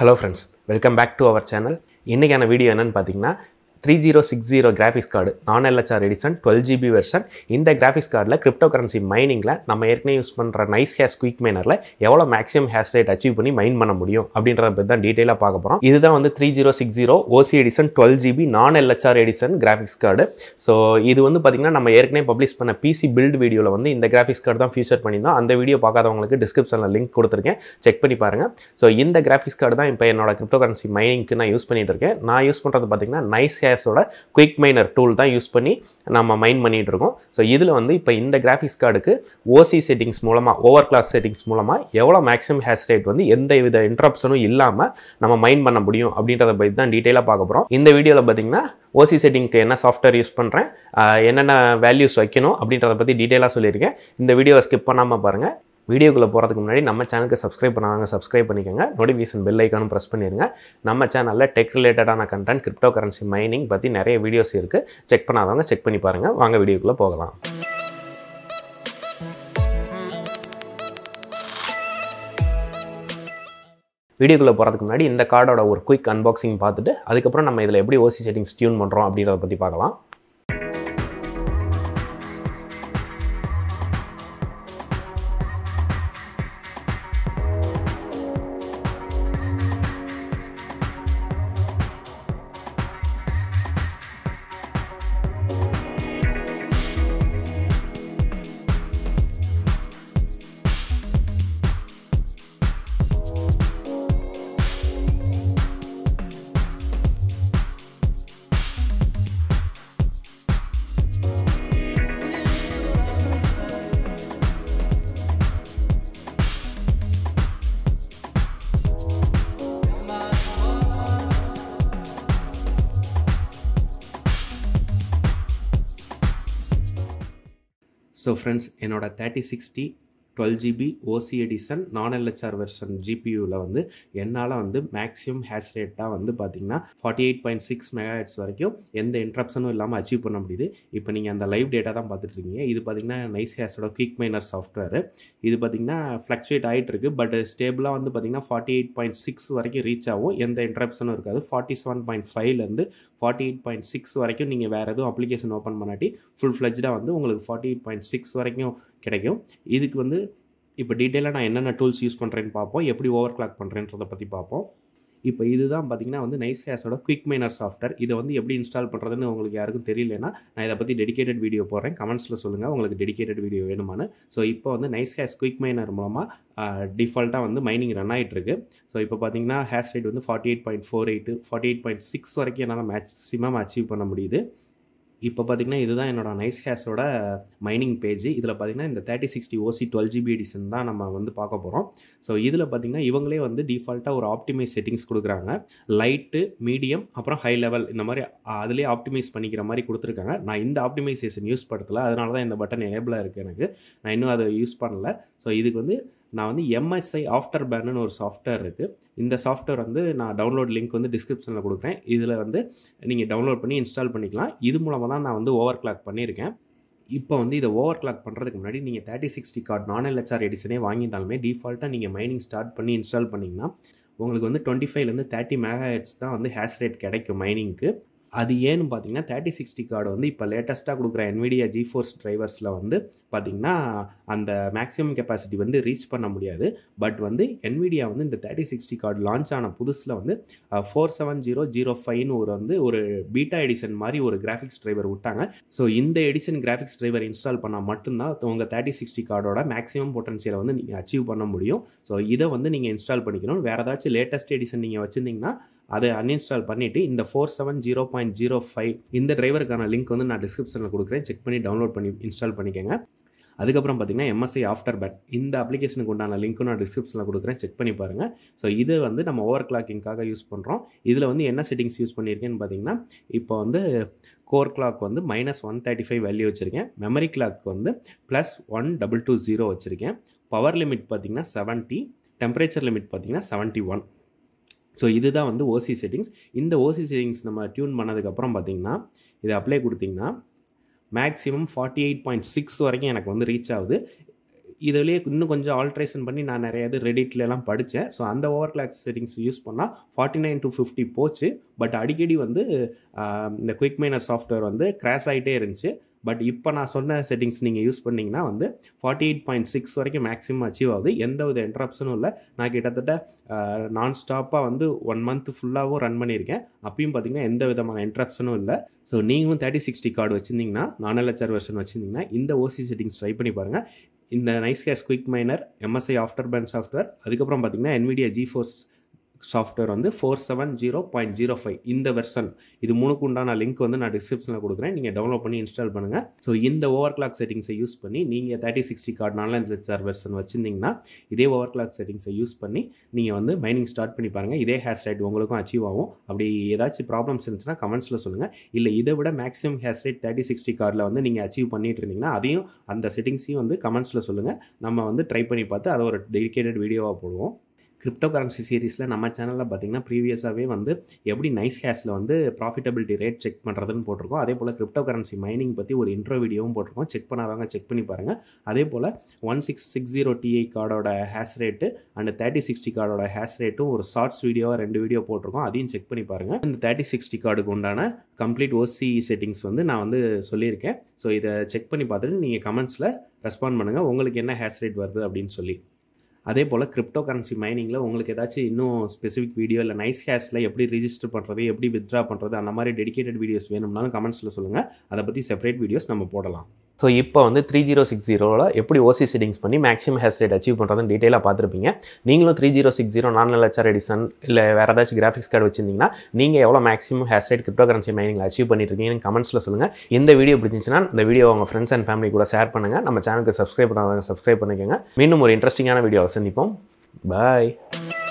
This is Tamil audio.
hello friends welcome back to our channel இன்றைக்கான வீடியோ என்னென்னு பார்த்தீங்கன்னா three zero six zero graphics card non LHR edition twelve GB version இந்த கிராஃபிக்ஸ் கார்டில் கிரிப்டோ கரன்சி மைனிங்கில் நம்ம ஏற்கனவே யூஸ் பண்ணுற நைஸ் ஹேஸ் குயிக் மைனரில் எவ்வளோ மேக்ஸிமம் ஹேஷ் ரேட் அச்சீவ் பண்ணி மைன் பண்ண முடியும் அப்படின்றத பற்றி தான் டீட்டெயிலாக பார்க்க போகிறோம் இதுதான் வந்து three zero six zero OC edition twelve GB non LHR edition graphics card so இது வந்து பார்த்திங்கன்னா நம்ம ஏற்கனவே பப்ளிஷ் பண்ண பிசி பில்ட் வீடியோவில் வந்து இந்த கிராஃபிக்ஸ் கார்டு தான் ஃபியூச்சர் பண்ணியிருந்தோம் அந்த வீடியோ பார்க்காதவங்களுக்கு டிஸ்கிரிப்ஷனில் லிங்க் கொடுத்துருக்கேன் செக் பண்ணி பாருங்கள் ஸோ இந்த கிராஃபிக்ஸ் கார்டு தான் இப்போ என்னோட கிரிப்டோ கரன்சி மைனிங்க்கு நான் யூஸ் பண்ணிட்டு இருக்கேன் நான் யூஸ் பண்ணுறது பார்த்திங்கன்னா நைஸ் ஹேஸோட குயிக் மைனர் டூல் தான் யூஸ் பண்ணி நம்ம மைன் பண்ணிகிட்டு இருக்கோம் ஸோ இதில் வந்து இப்போ இந்த கிராஃபிக்ஸ் கார்டுக்கு ஓசி செட்டிங்ஸ் மூலமாக ஓவர் கிளாக் செட்டிங்ஸ் மூலமாக எவ்வளோ மேக்ஸிமம் ஹேஷ் ரேட் வந்து எந்த வித இன்ட்ரப்ஷனும் இல்லாமல் நம்ம மைன் பண்ண முடியும் அப்படின்றத பற்றி தான் டீட்டெயிலாக பார்க்க போகிறோம் இந்த வீடியோவில் பார்த்தீங்கன்னா ஓசி செட்டிங்க்கு என்ன சாஃப்ட்வேர் யூஸ் பண்ணுறேன் என்னென்ன வேல்யூஸ் வைக்கணும் அப்படின்றத பற்றி டீட்டெயிலாக சொல்லியிருக்கேன் இந்த வீடியோவை ஸ்கிப் பண்ணாமல் பாருங்கள் வீடியோக்குள்ளே போகிறதுக்கு முன்னாடி நம்ம சேனலுக்கு சப்ஸ்கிரைப் பண்ணாதவங்க சப்ஸ்கிரைப் பண்ணிக்கோங்க நோட்டிஃபிகேஷன் பெல் ஐக்கானும் ப்ரெஸ் பண்ணிடுங்க நம்ம சேனலில் டெக் ரிலேட்டடான கண்டென்ட் கிரிப்டோ கரன்சி மைனிங் பற்றி நிறைய வீடியோஸ் இருக்குது செக் பண்ணாதவங்க செக் பண்ணி பாருங்கள் வாங்க வீடியோக்குள்ளே போகலாம் வீடியோக்குள்ளே போகிறதுக்கு முன்னாடி இந்த கார்டோட ஒரு குயிக் அன்பாக்சிங் பார்த்துட்டு அதுக்கப்புறம் நம்ம இதில் எப்படி ஓசி செட்டிங்ஸ் டியூன் பண்ணுறோம் அப்படின்றத பற்றி பார்க்கலாம் ஸோ ஃப்ரெண்ட்ஸ் என்னோட thirty sixty twelve GB OC edition non LHR version ஜிபியூவில் வந்து என்னால் வந்து மேக்ஸிமம் ஹேஷ் ரேட்டாக வந்து பார்த்திங்கன்னா forty eight point six megahertz வரைக்கும் எந்த இன்ட்ரப்ஷனும் இல்லாமல் அச்சீவ் பண்ண முடியுது இப்போ நீங்கள் அந்த லைவ் டேட்டா தான் பார்த்துட்ருக்கீங்க இது பார்த்திங்கன்னா நைஸ் ஹேஸோட குயிக் மைனர் சாஃப்ட்வேர் இது பார்த்திங்கன்னா ஃப்ளக்சுவேட் ஆகிட்டு இருக்கு பட் ஸ்டேபிளாக வந்து பார்த்திங்கன்னா ஃபார்ட்டி எயிட் பாயிண்ட் சிக்ஸ் வரைக்கும் ரீச் ஆகும் எந்த இன்ட்ரப்ஷனும் இருக்காது ஃபார்ட்டி செவன் பாயிண்ட் ஃபைவ்லேருந்து ஃபார்ட்டி எயிட் பாயிண்ட் சிக்ஸ் வரைக்கும் நீங்கள் வேறு எதுவும் அப்ளிகேஷன் ஓப்பன் பண்ணாட்டி ஃபுல் ஃப்ளெஜ்டாக வந்து உங்களுக்கு ஃபார்ட்டி எயிட் பாயிண்ட் சிக்ஸ் வரைக்கும் கிடைக்கும் இதுக்கு வந்து இப்போ டீட்டெயிலாக நான் என்னென்ன டூல்ஸ் யூஸ் பண்ணுறேன்னு பார்ப்போம் எப்படி ஓவர் கிளாக் பண்ணுறேன்றதை பற்றி பார்ப்போம் இப்போ இதுதான் பார்த்தீங்கன்னா வந்து நைஸ் ஹேஸோட குயிக் மைனர் சாஃப்ட்வேர் இதை வந்து எப்படி இன்ஸ்டால் பண்ணுறதுன்னு உங்களுக்கு யாருக்கும் தெரியலனா நான் இதை பற்றி டெடிகேட்டட் வீடியோ போடுறேன் கமெண்ட்ஸில் சொல்லுங்கள் உங்களுக்கு டெடிகேட்டட் வீடியோ வேணுமானு ஸோ இப்போ வந்து நைஸ் ஹேஸ் குயிக் மைனர் மூலமாக டிஃபால்ட்டாக வந்து மைனிங் ரன் ஆகிட்டு இருக்கு ஸோ இப்போ பார்த்தீங்கன்னா ஹேஷ் ரேட் வந்து forty eight point four eight forty eight point six வரைக்கும் என்னால் மேக்ஸிமம் அச்சீவ் பண்ண முடியுது இப்போ பார்த்தீங்கன்னா இதுதான் என்னோட நைஸ் ஹேஸோட மைனிங் பேஜ் இதில் பார்த்தீங்கன்னா இந்த thirty sixty OC twelve GB edition தான் நம்ம வந்து பார்க்க போகிறோம் ஸோ இதில் பார்த்தீங்கன்னா இவங்களே வந்து டிஃபால்ட்டாக ஒரு ஆப்டிமைஸ் செட்டிங்ஸ் கொடுக்குறாங்க லைட்டு மீடியம் அப்புறம் ஹை லெவல் இந்த மாதிரி அதிலே ஆப்டிமைஸ் பண்ணிக்கிற மாதிரி கொடுத்துருக்காங்க நான் இந்த ஆப்டிமைசேஷன் யூஸ் படுத்தலை அதனால தான் இந்த பட்டன் எனேபிளாக இருக்குது எனக்கு நான் இன்னும் அதை யூஸ் பண்ணல ஸோ இதுக்கு வந்து நான் வந்து எம்எஸ்ஐ ஆஃப்டர் பேன்னு ஒரு சாஃப்ட்வேர் இருக்குது இந்த சாஃப்ட்வேர் வந்து நான் டவுன்லோட் லிங்க் வந்து டிஸ்கிரிப்ஷனில் கொடுக்குறேன் இதில் வந்து நீங்கள் டவுன்லோட் பண்ணி இன்ஸ்டால் பண்ணிக்கலாம் இது மூலமாக தான் நான் வந்து ஓவர் கிளாக் பண்ணியிருக்கேன் இப்போ வந்து இதை ஓவர் கிளாக் பண்ணுறதுக்கு முன்னாடி நீங்கள் thirty sixty card non LHR எடிஷனே வாங்கியிருந்தாலுமே டிஃபால்ட்டாக நீங்கள் மைனிங் ஸ்டார்ட் பண்ணி இன்ஸ்டால் பண்ணிங்கன்னா உங்களுக்கு வந்து டுவெண்ட்டி ஃபைவ்லேருந்து தேர்ட்டி மெகா ஹெட்ஸ் தான் வந்து ஹேஷ் ரேட் கிடைக்கும் மைனிங்க்கு அது ஏன்னு பார்த்தீங்கன்னா தேர்ட்டி சிக்ஸ்டி கார்டு வந்து இப்போ லேட்டஸ்ட்டாக கொடுக்குற என்விடியா ஜி ஃபோர்ஸ் டிரைவர்ஸில் வந்து பார்த்திங்கன்னா அந்த மேக்ஸிமம் கெப்பாசிட்டி வந்து ரீச் பண்ண முடியாது பட் வந்து என்விடியா வந்து இந்த தேர்ட்டி சிக்ஸ்டி கார்டு லான்ச் ஆன புதுசில் வந்து ஃபோர் செவன் ஜீரோ ஜீரோ ஃபைவ்னு ஒரு வந்து ஒரு பீட்டா எடிஷன் மாதிரி ஒரு கிராஃபிக்ஸ் டிரைவர் விட்டாங்க ஸோ இந்த எடிஷன் கிராஃபிக்ஸ் டிரைவர் இன்ஸ்டால் பண்ணால் மட்டும்தான் உங்கள் தேர்ட்டி சிக்ஸ்டி கார்டோட மேக்ஸிமம் பொட்டன்ஷியலை வந்து நீங்கள் அச்சீவ் பண்ண முடியும் ஸோ இதை வந்து நீங்கள் இன்ஸ்டால் பண்ணிக்கணும் வேறு ஏதாச்சும் லேட்டஸ்ட் எடிஷன் நீங்கள் வச்சுருந்தீங்கன்னா அதை அன்இன்ஸ்டால் பண்ணிவிட்டு இந்த four seven zero point zero five இந்த டிரைவருக்கான லிங்க் வந்து நான் டிஸ்கிரிப்ஷனில் கொடுக்குறேன் செக் பண்ணி டவுன்லோட் பண்ணி இன்ஸ்டால் பண்ணிக்கோங்க அதுக்கப்புறம் பார்த்தீங்கன்னா எம்எஸ்ஐ ஆஃப்டர் பேட் இந்த அப்ளிகேஷனுக்கு உண்டான லிங்க்கும் நான் டிஸ்கிரிப்ஷனில் கொடுக்குறேன் செக் பண்ணி பாருங்கள் ஸோ இது வந்து நம்ம ஓவர் கிளாக்கிங்காக யூஸ் பண்ணுறோம் இதில் வந்து என்ன செட்டிங்ஸ் யூஸ் பண்ணியிருக்கேன்னு பார்த்தீங்கன்னா இப்போ வந்து கோர் கிளாக் வந்து minus one thirty five value வச்சுருக்கேன் மெமரி கிளாக் வந்து plus one double two zero வச்சுருக்கேன் பவர் லிமிட் பார்த்தீங்கன்னா செவன்ட்டி டெம்பரேச்சர் லிமிட் பார்த்தீங்கன்னா செவன்ட்டி ஒன் ஸோ இதுதான் வந்து ஓசி செட்டிங்ஸ் இந்த ஓசி செட்டிங்ஸ் நம்ம டியூன் பண்ணதுக்கப்புறம் பார்த்தீங்கன்னா இதை அப்ளை கொடுத்தீங்கன்னா maximum forty eight point six வரைக்கும் எனக்கு வந்து ரீச் ஆகுது இதுலேயே இன்னும் கொஞ்சம் ஆல்ட்ரேஷன் பண்ணி நான் நிறைய இது ரெடிட்லலாம் படித்தேன் ஸோ அந்த ஓவர் கிளாக் செட்டிங்ஸ் யூஸ் பண்ணால் ஃபார்ட்டி நைன் டு ஃபிஃப்டி போச்சு பட் அடிக்கடி வந்து ஆஹ், இந்த குயிக் மைனர் சாஃப்ட்வேர் வந்து கிராஷ் ஆகிட்டே இருந்துச்சு பட் இப்போ நான் சொன்ன செட்டிங்ஸ் நீங்கள் யூஸ் பண்ணிங்கன்னா வந்து ஃபார்ட்டி எயிட் பாயிண்ட் சிக்ஸ் வரைக்கும் மேக்ஸிமம் அச்சீவ் ஆகுது எந்த வித இன்ட்ரப்ஷனும் இல்லை நான் கிட்டத்தட்ட நான் ஸ்டாப்பாக வந்து ஒன் மந்த் ஃபுல்லாகவும் ரன் பண்ணியிருக்கேன் அப்பயும் பார்த்தீங்கன்னா எந்த விதமான இன்ட்ரப்ஷனும் இல்லை ஸோ நீங்களும் தேர்ட்டி சிக்ஸ்டி கார்டு வச்சுருந்தீங்கன்னா நானலச்சார் வெர்ஷன் வச்சுருந்தீங்கன்னா இந்த ஓசி செட்டிங்ஸ் ட்ரை பண்ணி பாருங்கள் இந்த nice hash quick miner MSI Afterburner software அதுக்கப்புறம் பார்த்தீங்கன்னா NVIDIA GeForce சாஃப்ட்வேர் வந்து four seven zero point zero five இந்த வெர்ஷன் இது மூணுக்கு உண்டான லிங்க் வந்து நான் டிஸ்கிரிப்ஷனில் கொடுக்குறேன் நீங்கள் டவுன்லோட் பண்ணி இன்ஸ்டால் பண்ணுங்கள் ஸோ இந்த ஓவர் கிளாக் செட்டிங்ஸை யூஸ் பண்ணி நீங்கள் தேர்ட்டி சிக்ஸ்டி கார்டு நான்லைன் ரெச்சார் வெர்ஷன் வச்சுருந்தீங்கன்னா இதே ஓவர் கிளாக் செட்டிங்ஸை யூஸ் பண்ணி நீங்கள் வந்து மைனிங் ஸ்டார்ட் பண்ணி பாருங்கள் இதே ஹேஷ் ரேட் உங்களுக்கும் அச்சீவ் ஆகும் அப்படி ஏதாச்சும் ப்ராப்ளம்ஸ் இருந்துச்சுன்னா கமெண்ட்ஸில் சொல்லுங்கள் இல்லை இதை விட maximum hash rate thirty sixty கார்டில் வந்து நீங்கள் அச்சீவ் பண்ணிட்டு இருந்தீங்கன்னா அதையும் அந்த செட்டிங்ஸையும் வந்து கமெண்ட்ஸில் சொல்லுங்கள் நம்ம வந்து ட்ரை பண்ணி பார்த்து அதை ஒரு டெடிகேட்டட் வீடியோவாக போடுவோம் கிரிப்டோ கரன்சி சீரிஸில் நம்ம சேனலில் பார்த்தீங்கன்னா ப்ரீவியஸாகவே வந்து எப்படி நைஸ் ஹேஷில் வந்து ப்ராஃபிட்டபிலிட்டி ரேட் செக் பண்ணுறதுன்னு போட்டிருக்கோம் அதே போல் கிரிப்டோ கரன்சி மைனிங் பற்றி ஒரு இன்ட்ரோ வீடியோவும் போட்டிருக்கோம் செக் பண்ணாதவங்க செக் பண்ணி பாருங்கள் அதே போல் one six six zero Ti கார்டோட hash rate and thirty sixty கார்டோட ஹேஷ் ரேட்டும் ஒரு ஷார்ட்ஸ் வீடியோவாக ரெண்டு வீடியோ போட்டிருக்கோம் அதையும் செக் பண்ணி பாருங்கள் இந்த தேர்ட்டி சிக்ஸ்டி கார்டுக்கு உண்டான கம்ப்ளீட் ஓசி செட்டிங்ஸ் வந்து நான் வந்து சொல்லியிருக்கேன் ஸோ இதை செக் பண்ணி பார்த்துட்டு நீங்கள் கமெண்ட்ஸில் ரெஸ்பாண்ட் பண்ணுங்கள் உங்களுக்கு என்ன ஹேஷ் ரேட் வருது அப்படின்னு சொல்லி அதே போல் கிரிப்டோ கரன்சி மைனிங்கில் உங்களுக்கு ஏதாச்சும் இன்னும் ஸ்பெசிஃபிக் வீடியோ இல்லை நைஸ் ஹேஷில் எப்படி ரிஜிஸ்டர் பண்ணுறது எப்படி வித்ட்ரா பண்ணுறது அந்த மாதிரி டெடிகேட்டட் வீடியோஸ் வேணும்னாலும் கமெண்ட்ஸில் சொல்லுங்கள் அதை பற்றி செப்பரேட் வீடியோஸ் நம்ம போடலாம் ஸோ இப்போ வந்து த்ரீ ஜீரோ சிக்ஸ் ஜீரோவில் எப்படி ஓசி செட்டிங்ஸ் பண்ணி மேக்ஸிமம் ஹேஷ் ரேட் அச்சீவ் பண்ணுறதுன்னு டீட்டெயிலாக பார்த்துருப்பீங்க நீங்களும் த்ரீ ஜீரோ சிக்ஸ் ஜீரோ நான் லட்சர் எடிசன் இல்லை வேறு ஏதாச்சும் கிராஃபிக்ஸ் கார்டு வச்சிருந்தீங்கன்னா நீங்கள் எவ்வளோ maximum hash rate cryptocurrency மைனிங்கில் அச்சீவ் பண்ணிட்டு இருக்கீங்கன்னு கமெண்ட்ஸில் சொல்லுங்கள் இந்த வீடியோ பிடிச்சிருந்துச்சுன்னா இந்த வீடியோ உங்கள் ஃப்ரெண்ட்ஸ் அண்ட் ஃபேமிலி கூட ஷேர் பண்ணுங்கள் நம்ம சேனலுக்கு சப்ஸ்கிரைப் பண்ணாதவங்க சப்ஸ்கிரைப் பண்ணிக்கோங்க மீண்டும் ஒரு இன்ட்ரெஸ்டிங்கான வீடியோவை சந்திப்போம் பாய்